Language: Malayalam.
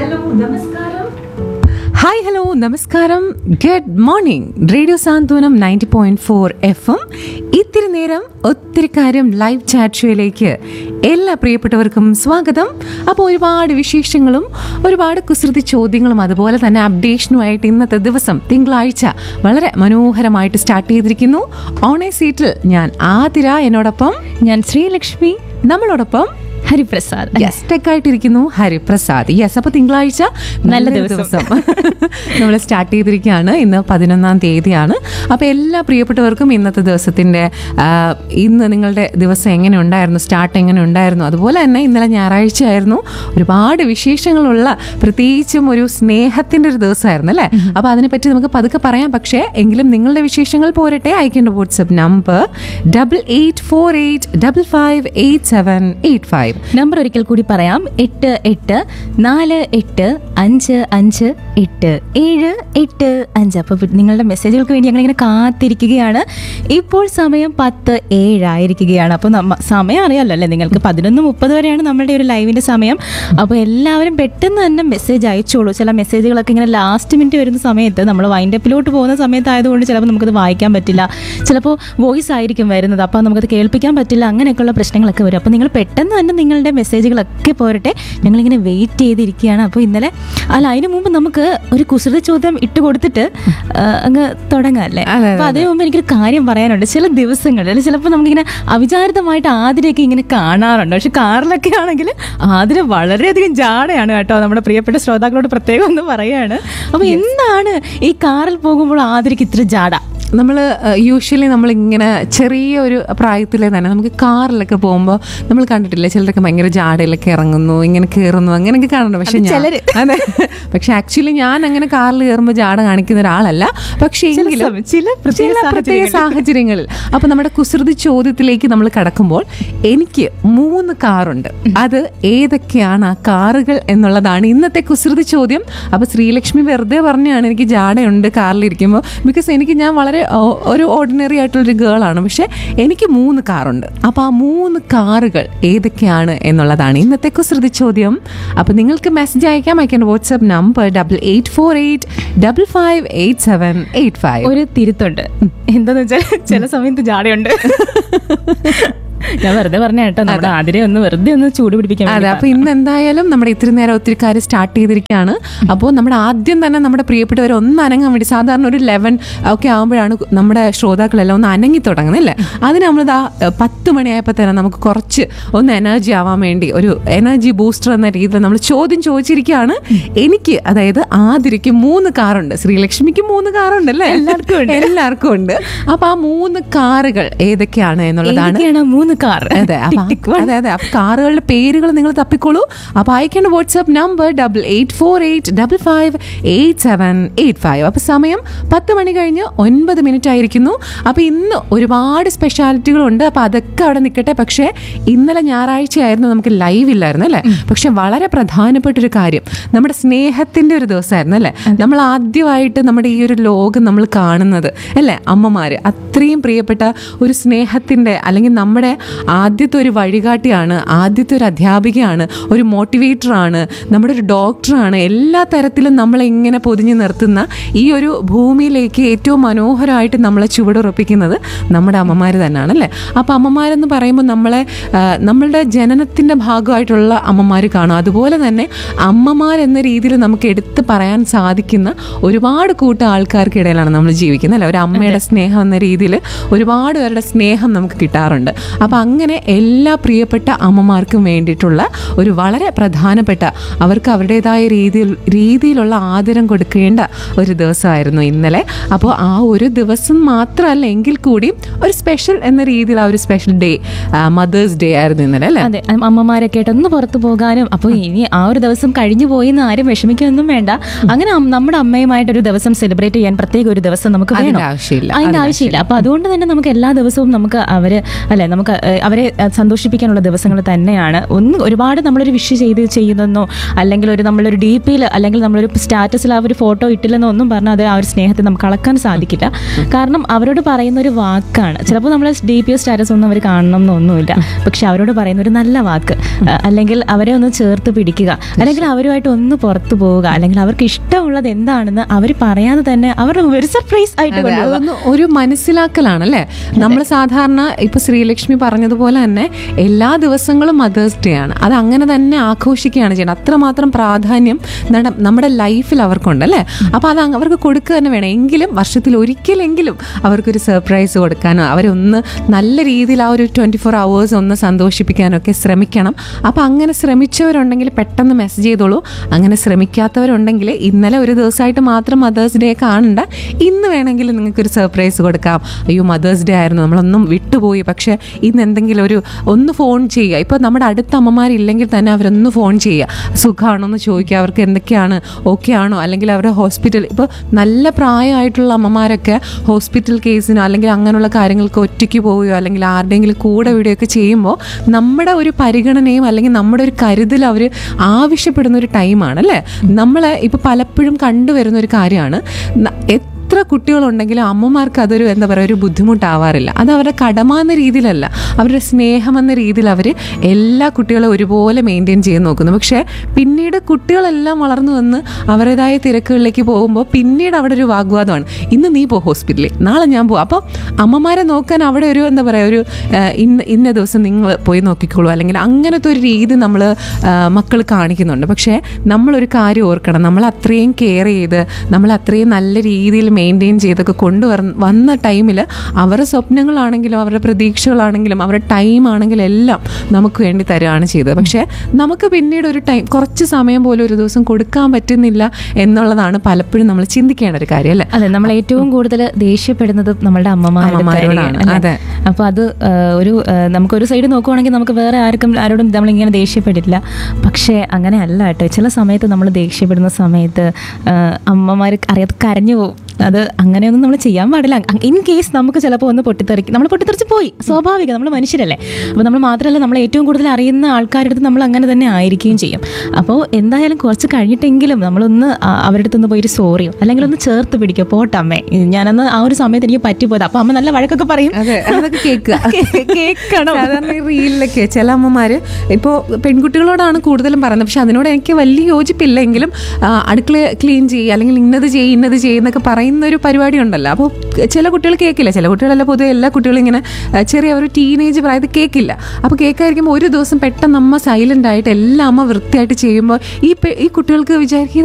ഹലോ നമസ്കാരം ഹായ് ഹലോ നമസ്കാരം good morning radio Santhwanam ninety point four F M ഇത്തിരി നേരം ഒത്തിരി കാര്യം ലൈവ് ചാറ്റ് ഷോയിലേക്ക് എല്ലാ പ്രിയപ്പെട്ടവർക്കും സ്വാഗതം അപ്പോൾ ഒരുപാട് വിശേഷങ്ങളും ഒരുപാട് കുസൃതി ചോദ്യങ്ങളും അതുപോലെ തന്നെ അപ്ഡേഷനുമായിട്ട് ഇന്നത്തെ ദിവസം തിങ്കളാഴ്ച വളരെ മനോഹരമായിട്ട് സ്റ്റാർട്ട് ചെയ്തിരിക്കുന്നു ഓണേ സീറ്റിൽ ഞാൻ ആതിര എന്നോടൊപ്പം ഞാൻ ശ്രീലക്ഷ്മി നമ്മളോടൊപ്പം ഹരിപ്രസാദ് യെസ് ടെക്കായിട്ടിരിക്കുന്നു ഹരിപ്രസാദ് യെസ് അപ്പൊ തിങ്കളാഴ്ച നല്ല നല്ലൊരു ദിവസം. നമ്മൾ സ്റ്റാർട്ട് ചെയ്തിരിക്കുകയാണ് ഇന്ന് പതിനൊന്നാം തീയതിയാണ് അപ്പൊ എല്ലാ പ്രിയപ്പെട്ടവർക്കും ഇന്നത്തെ ദിവസത്തിന്റെ ആ, ഇന്ന് നിങ്ങളുടെ ദിവസം എങ്ങനെ ഉണ്ടായിരുന്നു സ്റ്റാർട്ട് എങ്ങനെ ഉണ്ടായിരുന്നു അതുപോലെ തന്നെ ഇന്നലെ ഞായറാഴ്ച ആയിരുന്നു ഒരുപാട് വിശേഷങ്ങളുള്ള പ്രത്യേകിച്ചും ഒരു സ്നേഹത്തിന്റെ ഒരു ദിവസമായിരുന്നു അല്ലേ അപ്പൊ അതിനെപ്പറ്റി നമുക്ക് പതുക്കെ പറയാം പക്ഷേ എങ്കിലും നിങ്ങളുടെ വിശേഷങ്ങൾ പോരട്ടെ അയക്കേണ്ട WhatsApp number double eight four eight double five eight seven eight five number ഒരിക്കൽ കൂടി പറയാം എട്ട് എട്ട് നാല് എട്ട് അഞ്ച് അഞ്ച് എട്ട് ഏഴ് എട്ട് അഞ്ച് അപ്പോൾ നിങ്ങളുടെ മെസ്സേജുകൾക്ക് വേണ്ടി ഞങ്ങളിങ്ങനെ കാത്തിരിക്കുകയാണ് ഇപ്പോൾ സമയം പത്ത് ഏഴായിരിക്കുകയാണ് അപ്പോൾ നമ്മ സമയം അറിയാമല്ലോ അല്ലേ നിങ്ങൾക്ക് പതിനൊന്ന് മുപ്പത് വരെയാണ് നമ്മളുടെ ഒരു ലൈവിൻ്റെ സമയം അപ്പോൾ എല്ലാവരും പെട്ടെന്ന് തന്നെ മെസ്സേജ് അയച്ചോളൂ ചില മെസ്സേജുകളൊക്കെ ഇങ്ങനെ ലാസ്റ്റ് മിനിറ്റ് വരുന്ന സമയത്ത് നമ്മൾ വൈൻഡപ്പിലോട്ട് പോകുന്ന സമയത്തായതുകൊണ്ട് ചിലപ്പോൾ നമുക്കത് വായിക്കാൻ പറ്റില്ല ചിലപ്പോൾ വോയിസ് ആയിരിക്കും വരുന്നത് അപ്പോൾ നമുക്കത് കേൾപ്പിക്കാൻ പറ്റില്ല അങ്ങനെയൊക്കെയുള്ള പ്രശ്നങ്ങളൊക്കെ വരും അപ്പോൾ നിങ്ങൾ പെട്ടെന്ന് തന്നെ നിങ്ങളുടെ മെസ്സേജുകളൊക്കെ പോരട്ടെ ഞങ്ങളിങ്ങനെ വെയിറ്റ് ചെയ്തിരിക്കുകയാണ് അപ്പോൾ ഇന്നലെ അല്ല അതിന് മുമ്പ് നമുക്ക് ഒരു കുസൃതി ചോദ്യം ഇട്ട് കൊടുത്തിട്ട് ആ, അങ്ങ് തുടങ്ങാമല്ലേ അതെ, അതെ, അപ്പോൾ അതിന് മുമ്പ് എനിക്കൊരു കാര്യം പറയാനുണ്ട് ചില ദിവസങ്ങളിൽ അല്ലെങ്കിൽ ചിലപ്പോൾ നമുക്കിങ്ങനെ അവിചാരിതമായിട്ട് ആതിരയൊക്കെ ഇങ്ങനെ കാണാറുണ്ട് പക്ഷെ കാറിലൊക്കെ ആണെങ്കിൽ ആതിര വളരെയധികം ജാടയാണ് കേട്ടോ നമ്മുടെ പ്രിയപ്പെട്ട ശ്രോതാക്കളോട് പ്രത്യേകം ഒന്ന് പറയാണ് അപ്പോൾ എന്താണ് ഈ കാറിൽ പോകുമ്പോൾ ആതിരയ്ക്ക് ഇത്ര ജാട നമ്മൾ യൂഷ്വലി നമ്മളിങ്ങനെ ചെറിയ ഒരു പ്രായത്തിലെ തന്നെ നമുക്ക് കാറിലൊക്കെ പോകുമ്പോൾ നമ്മൾ കണ്ടിട്ടില്ലേ ചിലരൊക്കെ ഭയങ്കര ജാടയിലൊക്കെ ഇറങ്ങുന്നു ഇങ്ങനെ കയറുന്നു അങ്ങനെയൊക്കെ കാണുന്നുണ്ട് പക്ഷെ ഞാൻ ചിലര്. അതെ പക്ഷെ ആക്ച്വലി ഞാൻ അങ്ങനെ കാറിൽ കയറുമ്പോൾ ജാട കാണിക്കുന്ന ഒരാളല്ല പക്ഷേ എങ്കിലും സമയം- ചില പ്രത്യേക ചില പ്രത്യേക സാഹചര്യങ്ങളിൽ അപ്പൊ നമ്മുടെ കുസൃതി ചോദ്യത്തിലേക്ക് നമ്മൾ കടക്കുമ്പോൾ എനിക്ക് മൂന്ന് കാറുണ്ട് അത് ഏതൊക്കെയാണ് ആ കാറുകൾ എന്നുള്ളതാണ് ഇന്നത്തെ കുസൃതി ചോദ്യം അപ്പൊ ശ്രീലക്ഷ്മി വെറുതെ പറഞ്ഞാണ് എനിക്ക് ജാടയുണ്ട് കാറിലിരിക്കുമ്പോൾ ബിക്കോസ് എനിക്ക് ഞാൻ വളരെ ഓ- ഒരു ഓർഡിനറി ആയിട്ടുള്ളൊരു ഗേൾ ആണ് പക്ഷെ എനിക്ക് മൂന്ന് കാറുണ്ട് അപ്പൊ ആ മൂന്ന് കാറുകൾ ഏതൊക്കെയാണ് എന്നുള്ളതാണ് ഇന്നത്തെ കുസൃതി ചോദ്യം അപ്പൊ നിങ്ങൾക്ക് മെസ്സേജ് അയക്കാം അയക്കേണ്ട WhatsApp number double eight four eight double five eight seven eight five ഒരു തിരുത്തുണ്ട് എന്താന്ന് വെച്ചാൽ ചില സമയത്ത് ജാടയുണ്ട് ഞാൻ വെറുതെ പറഞ്ഞ കേട്ടോ നമ്മുടെ ആതിരെ ഒന്ന് വെറുതെ ഒന്ന് ചൂട് പിടിപ്പിക്കാൻ അതെ വേണ്ടി അപ്പൊ ഇന്ന് എന്തായാലും നമ്മുടെ ഇത്തിരി നേരം ഒത്തിരി കാര്യം സ്റ്റാർട്ട് ചെയ്തിരിക്കുകയാണ് അപ്പോൾ നമ്മുടെ ആദ്യം തന്നെ നമ്മുടെ പ്രിയപ്പെട്ടവർ ഒന്ന് അനങ്ങാൻ വേണ്ടി സാധാരണ ഒരു ലെവൻ ഒക്കെ ആകുമ്പോഴാണ് നമ്മുടെ ശ്രോതാക്കളെല്ലാം ഒന്ന് അനങ്ങി തുടങ്ങുന്നത് അല്ലേ അതിന് നമ്മളിതാ ഏഹ്, പത്ത് മണിയായപ്പോൾ തന്നെ നമുക്ക് കുറച്ച് ഒന്ന് എനർജി ആവാൻ വേണ്ടി ഒരു എനർജി ബൂസ്റ്റർ എന്ന രീതിയിൽ നമ്മൾ ചോദ്യം ചോദിച്ചിരിക്കുകയാണ് എനിക്ക് അതായത് ആതിരയ്ക്ക് മൂന്ന് കാറുണ്ട് ശ്രീലക്ഷ്മിക്ക് മൂന്ന് കാറുണ്ട് അല്ലേ എല്ലാവർക്കും ഉണ്ട്. എല്ലാവർക്കും ഉണ്ട് അപ്പൊ ആ മൂന്ന് കാറുകൾ ഏതൊക്കെയാണ് എന്നുള്ളതാണ് ഏതൊക്കെയാണ് ആ മൂന്ന് കാർ അതെ അപ്പൊ ആ- അതെ അതെ അപ്പൊ കാറുകളുടെ പേരുകൾ നിങ്ങൾ തപ്പിക്കോളൂ അപ്പൊ അയക്കേണ്ട WhatsApp number double eight four eight double five eight seven eight five അപ്പൊ സമയം പത്ത് മണി കഴിഞ്ഞ് ഒൻപത് മിനിറ്റ് ആയിരിക്കുന്നു അപ്പൊ ഇന്ന് ഒരുപാട് സ്പെഷ്യാലിറ്റികളുണ്ട് അപ്പൊ അതൊക്കെ അവിടെ നിൽക്കട്ടെ പക്ഷേ ഇന്നലെ ഞായറാഴ്ച ആയിരുന്നു നമുക്ക് ലൈവ് ഇല്ലായിരുന്നു അല്ലേ പക്ഷെ വളരെ പ്രധാനപ്പെട്ട ഒരു കാര്യം നമ്മുടെ സ്നേഹത്തിന്റെ ഒരു ദിവസമായിരുന്നു അല്ലേ നമ്മൾ ആദ്യമായിട്ട് നമ്മുടെ ഈ ഒരു ലോകം നമ്മൾ കാണുന്നത് അല്ലേ അമ്മമാര് അത്രയും പ്രിയപ്പെട്ട ഒരു സ്നേഹത്തിന്റെ അല്ലെങ്കിൽ നമ്മുടെ ആദ്യത്തെ ഒരു വഴികാട്ടിയാണ് ആദ്യത്തെ ഒരു അധ്യാപികയാണ് ഒരു മോട്ടിവേറ്റർ ആണ് നമ്മുടെ ഒരു ഡോക്ടറാണ് എല്ലാ തരത്തിലും നമ്മളെ ഇങ്ങനെ പൊതിഞ്ഞു നിർത്തുന്ന ഈ ഒരു ഭൂമിയിലേക്ക് ഏറ്റവും മനോഹരമായിട്ട് നമ്മളെ ചുവടുറപ്പിക്കുന്നത് നമ്മുടെ അമ്മമാർ തന്നെയാണ് അല്ലേ അപ്പം അമ്മമാരെന്ന് പറയുമ്പോൾ നമ്മളെ ആ, നമ്മളുടെ ജനനത്തിൻ്റെ ഭാഗമായിട്ടുള്ള അമ്മമാർ കാണും അതുപോലെ തന്നെ അമ്മമാർ എന്ന രീതിയിൽ നമുക്ക് എടുത്ത് പറയാൻ സാധിക്കുന്ന ഒരുപാട് കൂട്ടം ആൾക്കാർക്കിടയിലാണ് നമ്മൾ ജീവിക്കുന്നത് അല്ലേ ഒരു അമ്മയുടെ സ്നേഹം എന്ന രീതിയിൽ ഒരുപാട് പേരുടെ സ്നേഹം നമുക്ക് കിട്ടാറുണ്ട് അപ്പം അങ്ങനെ എല്ലാ പ്രിയപ്പെട്ട അമ്മമാർക്കും വേണ്ടിയിട്ടുള്ള ഒരു വളരെ പ്രധാനപ്പെട്ട അവർക്ക് അവരുടേതായ രീതിയിൽ രീതിയിലുള്ള ആദരം കൊടുക്കേണ്ട ഒരു ദിവസമായിരുന്നു ഇന്നലെ അപ്പോൾ ആ ഒരു ദിവസം മാത്രമല്ല എങ്കിൽ കൂടി ഒരു സ്പെഷ്യൽ എന്ന രീതിയിൽ ആ ഒരു സ്പെഷ്യൽ ഡേ മദേഴ്സ് ഡേ ആയിരുന്നു ഇന്നലെ അല്ലേ അതെ അം- അമ്മമാരൊക്കെ ആയിട്ട് ഒന്ന് പുറത്തു പോകാനും അപ്പോൾ ഇനി ആ ഒരു ദിവസം കഴിഞ്ഞു പോയി എന്ന് ആരും വിഷമിക്കൊന്നും വേണ്ട അങ്ങനെ അം- നമ്മുടെ അമ്മയുമായിട്ട് ഒരു ദിവസം സെലിബ്രേറ്റ് ചെയ്യാൻ പ്രത്യേക ഒരു ദിവസം നമുക്ക് അതിന്റെ വേണം ആവശ്യമില്ല അതിന്റെ ആവശ്യമില്ല അപ്പൊ അതുകൊണ്ട് തന്നെ നമുക്ക് എല്ലാ ദിവസവും നമുക്ക് അവര് അല്ലെ നമുക്ക് ഏഹ്, അവരെ ഏഹ്, സന്തോഷിപ്പിക്കാനുള്ള ദിവസങ്ങൾ തന്നെയാണ് ഒന്ന് ഒരുപാട് നമ്മളൊരു വിഷ് ചെയ്ത് ചെയ്യുന്നെന്നോ അല്ലെങ്കിൽ ഒരു നമ്മളൊരു ഡി പിയിൽ അല്ലെങ്കിൽ നമ്മളൊരു സ്റ്റാറ്റസിൽ ആ ഒരു ഫോട്ടോ ഇട്ടില്ലെന്നോ ഒന്നും പറഞ്ഞാൽ അത് ആ ഒരു സ്നേഹത്തെ നമുക്ക് അളക്കാൻ സാധിക്കില്ല കാരണം അവരോട് പറയുന്ന ഒരു വാക്കാണ് ചിലപ്പോൾ നമ്മൾ ഡി പി സ്റ്റാറ്റസ് ഒന്നും അവർ കാണണം എന്നൊന്നുമില്ല പക്ഷെ അവരോട് പറയുന്ന ഒരു നല്ല വാക്ക് ആ, അല്ലെങ്കിൽ അവരെ ഒന്ന് ചേർത്ത് പിടിക്കുക അല്ലെങ്കിൽ അവരുമായിട്ട് ഒന്ന് പുറത്തു പോവുക അല്ലെങ്കിൽ അവർക്ക് ഇഷ്ടമുള്ളത് എന്താണെന്ന് അവർ പറയാതെ തന്നെ അവർ ഒരു സർപ്രൈസ് ആയിട്ട് അതെ, കൊണ്ടുപോകുക അതൊന്ന് ഒരു മനസ്സിലാക്കലാണ് അല്ലേ നമ്മൾ സാധാരണ ഇപ്പൊ ശ്രീലക്ഷ്മി പറഞ്ഞതുപോലെ തന്നെ എല്ലാ ദിവസങ്ങളും മദേഴ്സ് ഡേ ആണ് അത് അങ്ങനെ തന്നെ ആഘോഷിക്കുകയാണ് ചെയ്യുന്നത് അത്രമാത്രം പ്രാധാന്യം നട- നമ്മുടെ ലൈഫിൽ അവർക്കുണ്ട് അല്ലേ അപ്പൊ അത് അങ്ങ് അവർക്ക് കൊടുക്കുക തന്നെ വേണം എങ്കിലും വർഷത്തിൽ ഒരിക്കലെങ്കിലും അവർക്കൊരു സർപ്രൈസ് കൊടുക്കാനോ അവരെ ഒന്ന് നല്ല രീതിയിൽ ആ ഒരു ട്വന്റി ഫോർ അവേഴ്സ് ഒന്ന് സന്തോഷിപ്പിക്കാനൊക്കെ ശ്രമിക്കണം അപ്പൊ അങ്ങനെ ശ്രമിച്ചവരുണ്ടെങ്കിൽ പെട്ടെന്ന് മെസ്സേജ് ചെയ്തോളൂ അങ്ങനെ ശ്രമിക്കാത്തവരുണ്ടെങ്കിൽ ഇന്നലെ ഒരു ദിവസമായിട്ട് മാത്രം മദേഴ്സ് ഡേ കാണണ്ട ഇന്ന് വേണമെങ്കിൽ നിങ്ങൾക്ക് ഒരു സർപ്രൈസ് കൊടുക്കാം അയ്യോ മദേഴ്സ് ഡേ ആയിരുന്നു നമ്മളൊന്നും വിട്ടുപോയി പക്ഷേ ഇന്ന് എന്തെങ്കിലും ഒരു ഒന്ന് ഫോൺ ചെയ്യുക ഇപ്പോൾ നമ്മുടെ അടുത്ത അമ്മമാരില്ലെങ്കിൽ തന്നെ അവരൊന്ന് ഫോൺ ചെയ്യുക സുഖമാണോ എന്ന് ചോദിക്കുക അവർക്ക് എന്തൊക്കെയാണ് ഓക്കെ ആണോ അല്ലെങ്കിൽ അവരുടെ ഹോസ്പിറ്റൽ ഇപ്പോൾ നല്ല പ്രായമായിട്ടുള്ള അമ്മമാരൊക്കെ ഹോസ്പിറ്റൽ കേസിനോ അല്ലെങ്കിൽ അങ്ങനെയുള്ള കാര്യങ്ങൾക്ക് ഒറ്റയ്ക്ക് പോവുകയോ അല്ലെങ്കിൽ ആരുടെയെങ്കിലും കൂടെ വിടുകയൊക്കെ ചെയ്യുമ്പോൾ നമ്മുടെ ഒരു പരിഗണനയും അല്ലെങ്കിൽ നമ്മുടെ ഒരു കരുതൽ അവർ ആവശ്യപ്പെടുന്ന ഒരു ടൈമാണ് അല്ലേ നമ്മൾ ഇപ്പോൾ പലപ്പോഴും കണ്ടുവരുന്ന ഒരു കാര്യമാണ് ന- എത്ര കുട്ടികളുണ്ടെങ്കിലും അമ്മമാർക്ക് അതൊരു എന്താ പറയുക ഒരു ബുദ്ധിമുട്ടാവാറില്ല അത് അവരുടെ കടമ എന്ന രീതിയിലല്ല അവരുടെ സ്നേഹം എന്ന രീതിയിൽ അവർ എല്ലാ കുട്ടികളെ ഒരുപോലെ മെയിൻറ്റെയിൻ ചെയ്ത് നോക്കുന്നു പക്ഷേ പിന്നീട് കുട്ടികളെല്ലാം വളർന്നു വന്ന് അവരുടേതായ തിരക്കുകളിലേക്ക് പോകുമ്പോൾ പിന്നീട് അവിടെ ഒരു വാഗ്വാദമാണ് ഇന്ന് നീ പോ ഹോസ്പിറ്റലിൽ നാളെ ഞാൻ പോകും അപ്പോൾ അമ്മമാരെ നോക്കാൻ അവിടെ ഒരു എന്താ പറയുക ഒരു ആ, ഇന്ന ഇന്ന ദിവസം നിങ്ങൾ പോയി നോക്കിക്കോളൂ അല്ലെങ്കിൽ അങ്ങനത്തെ ഒരു രീതി നമ്മൾ മക്കൾ കാണിക്കുന്നുണ്ട് പക്ഷേ നമ്മളൊരു കാര്യം ഓർക്കണം നമ്മൾ അത്രയും കെയർ ചെയ്ത് നമ്മൾ അത്രയും നല്ല രീതിയിൽ മെയിൻറ്റെയിൻ ചെയ്തൊക്കെ കൊണ്ടുവര വന്ന ടൈമിൽ അവരുടെ സ്വപ്നങ്ങളാണെങ്കിലും അവരുടെ പ്രതീക്ഷകളാണെങ്കിലും അവരുടെ ടൈം ആണെങ്കിലും എല്ലാം നമുക്ക് വേണ്ടി തരുകയാണ് ചെയ്തത് പക്ഷേ നമുക്ക് പിന്നീട് ഒരു ടൈം കുറച്ച് സമയം പോലും ഒരു ദിവസം കൊടുക്കാൻ പറ്റുന്നില്ല എന്നുള്ളതാണ് പലപ്പോഴും നമ്മൾ ചിന്തിക്കേണ്ട ഒരു കാര്യം അല്ലേ അതെ നമ്മൾ ഏറ്റവും കൂടുതൽ ദേഷ്യപ്പെടുന്നത് നമ്മളുടെ അമ്മമാരുടെ അമ്മമാരോടാണ്. കാര്യമാണ്, അല്ലേ? അതെ. അപ്പൊ അത് ആ, ഒരു ആ, നമുക്കൊരു സൈഡ് നോക്കുവാണെങ്കിൽ നമുക്ക് വേറെ ആർക്കും ആരോടും നമ്മളിങ്ങനെ ദേഷ്യപ്പെടില്ല പക്ഷേ അങ്ങനെ അല്ല കേട്ടോ ചില സമയത്ത് നമ്മൾ ദേഷ്യപ്പെടുന്ന സമയത്ത് അമ്മമാർ അറിയാതെ കരഞ്ഞു പോകും അത് അങ്ങനെയൊന്നും നമ്മൾ ചെയ്യാൻ പാടില്ല ഇൻ കേസ് നമുക്ക് ചിലപ്പോൾ ഒന്ന് പൊട്ടിത്തെറിക്കും നമ്മൾ പൊട്ടിത്തെറിച്ച് പോയി സ്വാഭാവികം നമ്മൾ മനുഷ്യരല്ലേ അപ്പോൾ നമ്മൾ മാത്രമല്ല നമ്മൾ ഏറ്റവും കൂടുതൽ അറിയുന്ന ആൾക്കാരുടെ അടുത്ത് നമ്മൾ അങ്ങനെ തന്നെ ആയിരിക്കുകയും ചെയ്യും അപ്പോൾ എന്തായാലും കുറച്ച് കഴിഞ്ഞിട്ടെങ്കിലും നമ്മളൊന്ന് ആ, അവരുടെ അടുത്തൊന്ന് പോയിട്ട് സോറിയോ അല്ലെങ്കിൽ ഒന്ന് ചേർത്ത് പിടിക്കുക പോട്ടമ്മേ ഞാനന്ന് ആ ഒരു സമയത്ത് എനിക്ക് പറ്റിപ്പോയത് അപ്പോൾ അമ്മ നല്ല വഴക്കൊക്കെ പറയും അതെ അതൊക്കെ കേൾക്കുക കേൾക്കണം സാധാരണ ഈ റീലിലൊക്കെ ചില അമ്മമാര് ഇപ്പോൾ പെൺകുട്ടികളോടാണ് കൂടുതലും പറയുന്നത് പക്ഷെ അതിനോട് എനിക്ക് വലിയ യോജിപ്പില്ലെങ്കിലും ആ, അടുക്കള ക്ലീൻ ചെയ്യുക അല്ലെങ്കിൽ ഇന്നത് ചെയ്യും ഇന്നത് ചെയ്യുന്നൊക്കെ പറയുന്ന ഒരു പരിപാടി ഉണ്ടല്ലോ അപ്പോൾ ചില കുട്ടികൾ കേൾക്കില്ല ചില കുട്ടികളല്ല പൊതുവെ എല്ലാ കുട്ടികളും ഇങ്ങനെ ആ, ചെറിയ ഒരു ടീനേജ് പ്രായത്തിൽ കേൾക്കില്ല അപ്പോൾ കേൾക്കാതിരിക്കുമ്പോൾ ഒരു ദിവസം പെട്ടെന്ന് അമ്മ സൈലന്റ് ആയിട്ട് എല്ലാം അമ്മ വൃത്തിയായിട്ട് ചെയ്യുമ്പോൾ ഈ പെ- ഈ കുട്ടികൾക്ക് വിചാരിക്കുക